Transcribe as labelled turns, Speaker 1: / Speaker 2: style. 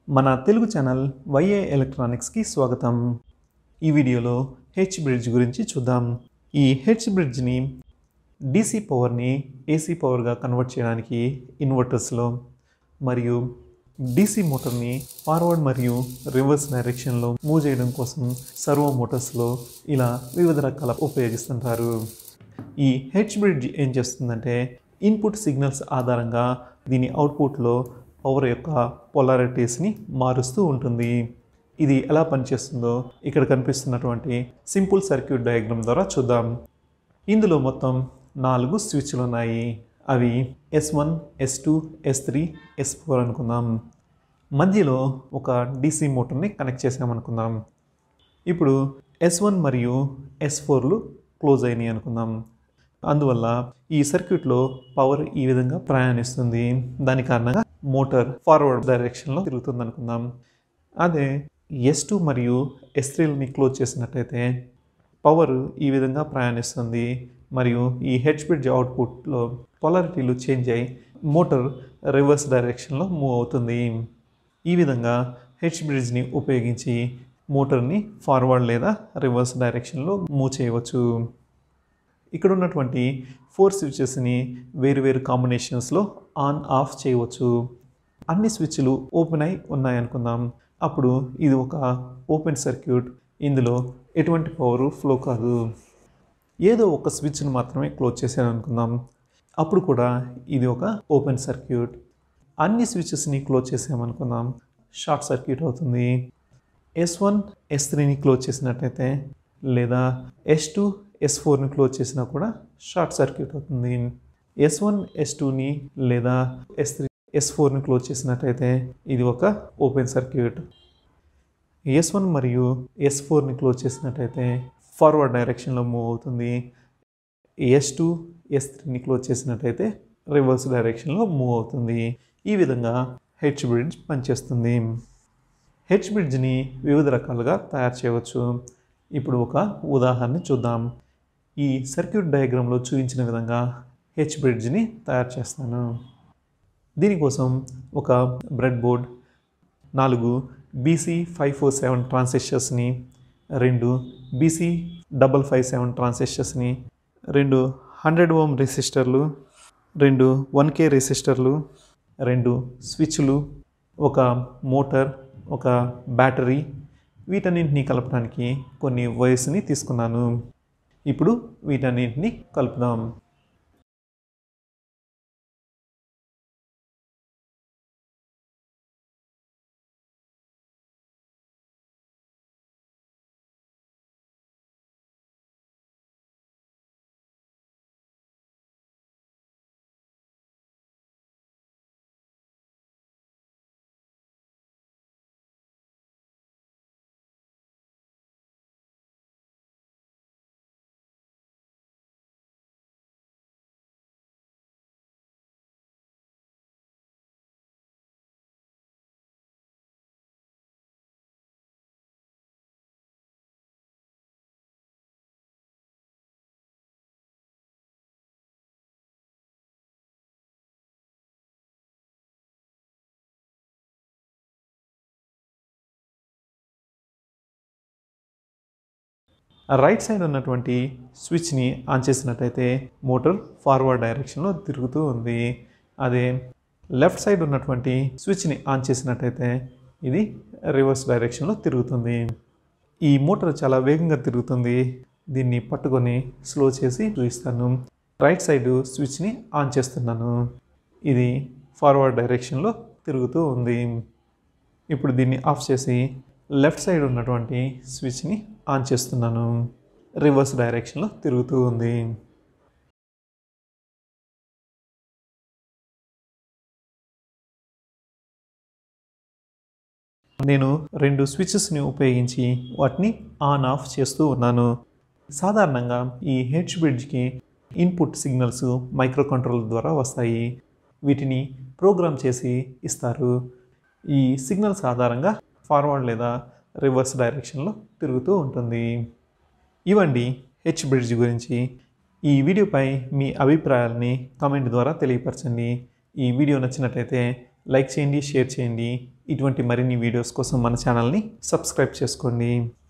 Speaker 1: మన తెలుగు ఛానల్ వైఏ ఎలక్ట్రానిక్స్కి స్వాగతం ఈ వీడియోలో హెచ్ బ్రిడ్జ్ గురించి చూద్దాం ఈ హెచ్ బ్రిడ్జ్ని డీసీ పవర్ని ఏసీ పవర్గా కన్వర్ట్ చేయడానికి ఇన్వర్టర్స్లో మరియు డీసీ మోటార్ని ఫార్వర్డ్ మరియు రివర్స్ డైరెక్షన్లో మూవ్ చేయడం కోసం సర్వో మోటార్స్లో ఇలా వివిధ రకాల ఉపయోగిస్తుంటారు ఈ హెచ్ బ్రిడ్జ్ ఏం చేస్తుందంటే ఇన్పుట్ సిగ్నల్స్ ఆధారంగా దీని అవుట్పుట్లో పవర్ యొక్క పొలారిటీస్ని మారుస్తూ ఉంటుంది ఇది ఎలా పనిచేస్తుందో ఇక్కడ కనిపిస్తున్నటువంటి సింపుల్ సర్క్యూట్ డయాగ్రామ్ ద్వారా చూద్దాం ఇందులో మొత్తం నాలుగు స్విచ్లు ఉన్నాయి అవి S one S two S three S four అనుకుందాం మధ్యలో ఒక డీసీ మోటార్ని కనెక్ట్ చేసామనుకుందాం ఇప్పుడు ఎస్ వన్ మరియు ఎస్ ఫోర్లు క్లోజ్ అయినాయి అనుకుందాం అందువల్ల ఈ సర్క్యూట్లో పవర్ ఈ విధంగా ప్రయాణిస్తుంది దాని కారణంగా మోటార్ ఫార్వర్డ్ డైరెక్షన్లో తిరుగుతుంది అనుకుందాం అదే ఎస్ టూ మరియు ఎస్ త్రీలని క్లోజ్ చేసినట్టయితే పవర్ ఈ విధంగా ప్రయాణిస్తుంది మరియు ఈ హెచ్ బ్రిడ్జ్ అవుట్పుట్లో పొలారిటీలు చేంజ్ అయ్యి మోటార్ రివర్స్ డైరెక్షన్లో మూవ్ అవుతుంది ఈ విధంగా హెచ్ బ్రిడ్జ్ని ఉపయోగించి మోటార్ని ఫార్వర్డ్ లేదా రివర్స్ డైరెక్షన్లో మూవ్ చేయవచ్చు ఇక్కడ ఉన్నటువంటి ఫోర్ స్విచెస్ని వేరు వేరు కాంబినేషన్స్లో ఆన్ ఆఫ్ చేయవచ్చు అన్ని స్విచ్లు ఓపెన్ అయి ఉన్నాయనుకుందాం అప్పుడు ఇది ఒక ఓపెన్ సర్క్యూట్ ఇందులో ఎటువంటి పవర్ ఫ్లో కాదు ఏదో ఒక స్విచ్ను మాత్రమే క్లోజ్ చేశాను అనుకుందాం అప్పుడు కూడా ఇది ఒక ఓపెన్ సర్క్యూట్ అన్ని స్విచెస్ని క్లోజ్ చేసామనుకుందాం షార్ట్ సర్క్యూట్ అవుతుంది ఎస్ వన్ ఎస్ త్రీని క్లోజ్ చేసినట్టయితే లేదా ఎస్ టూ ఎస్ ఫోర్ని క్లోజ్ చేసినా కూడా షార్ట్ సర్క్యూట్ అవుతుంది ఎస్ వన్ ఎస్ టూని లేదా ఎస్ త్రీ ఎస్ ఫోర్ని క్లోజ్ చేసినట్టయితే ఇది ఒక ఓపెన్ సర్క్యూట్ ఎస్ వన్ మరియు ఎస్ ఫోర్ని క్లోజ్ చేసినట్టయితే ఫార్వర్డ్ డైరెక్షన్లో మూవ్ అవుతుంది ఎస్ టూ ఎస్ త్రీని క్లోజ్ చేసినట్టయితే రివర్స్ డైరెక్షన్లో మూవ్ అవుతుంది ఈ విధంగా హెచ్ బ్రిడ్జ్ పనిచేస్తుంది హెచ్ బ్రిడ్జ్ని వివిధ రకాలుగా తయారు చేయవచ్చు ఇప్పుడు ఒక ఉదాహరణ చూద్దాం ఈ సర్క్యూట్ డయాగ్రామ్లో చూపించిన విధంగా హెచ్ బ్రిడ్జ్ని తయారు చేస్తాను దీనికోసం ఒక బ్రెడ్ బోర్డ్ నాలుగు బీసీ ఫైవ్ ఫోర్ సెవెన్ ట్రాన్సిస్టర్స్ని రెండు బీసీ డబల్ ఫైవ్ సెవెన్ ట్రాన్సిస్టర్స్ని రెండు హండ్రెడ్ ఓమ్ రెసిస్టర్లు రెండు వన్ కే రెసిస్టర్లు రెండు స్విచ్లు ఒక మోటార్ ఒక బ్యాటరీ వీటన్నింటినీ కలపడానికి కొన్ని వైర్స్ని తీసుకున్నాను ఇప్పుడు వీటన్నింటినీ కలుపుదాం రైట్ సైడ్ ఉన్నటువంటి స్విచ్ని ఆన్ చేసినట్టయితే మోటార్ ఫార్వర్డ్ డైరెక్షన్లో తిరుగుతూ ఉంది అదే లెఫ్ట్ సైడ్ ఉన్నటువంటి స్విచ్ని ఆన్ చేసినట్టయితే ఇది రివర్స్ డైరెక్షన్లో తిరుగుతుంది ఈ మోటార్ చాలా వేగంగా తిరుగుతుంది దీన్ని పట్టుకొని స్లో చేసి చూపిస్తాను రైట్ సైడ్ స్విచ్ని ఆన్ చేస్తున్నాను ఇది ఫార్వర్డ్ డైరెక్షన్లో తిరుగుతూ ఉంది ఇప్పుడు దీన్ని ఆఫ్ చేసి లెఫ్ట్ సైడ్ ఉన్నటువంటి స్విచ్ని ఆన్ చేస్తున్నాను రివర్స్ డైరెక్షన్లో తిరుగుతూ ఉంది నేను రెండు స్విచెస్ని ఉపయోగించి వాటిని ఆన్ ఆఫ్ చేస్తూ ఉన్నాను సాధారణంగా ఈ హెచ్ బ్రిడ్జ్కి ఇన్పుట్ సిగ్నల్స్ మైక్రో కంట్రోలర్ ద్వారా వస్తాయి వీటిని ప్రోగ్రామ్ చేసి ఇస్తారు ఈ సిగ్నల్స్ ఆధారంగా ఫార్వర్డ్ లేదా రివర్స్ డైరెక్షన్లో తిరుగుతూ ఉంటుంది ఇవండి హెచ్ బ్రిడ్జ్ గురించి ఈ వీడియోపై మీ అభిప్రాయాలని కామెంట్ ద్వారా తెలియపరచండి ఈ వీడియో నచ్చినట్లయితే లైక్ చేయండి షేర్ చేయండి ఇటువంటి మరిన్ని వీడియోస్ కోసం మన ఛానల్ని సబ్స్క్రైబ్ చేసుకోండి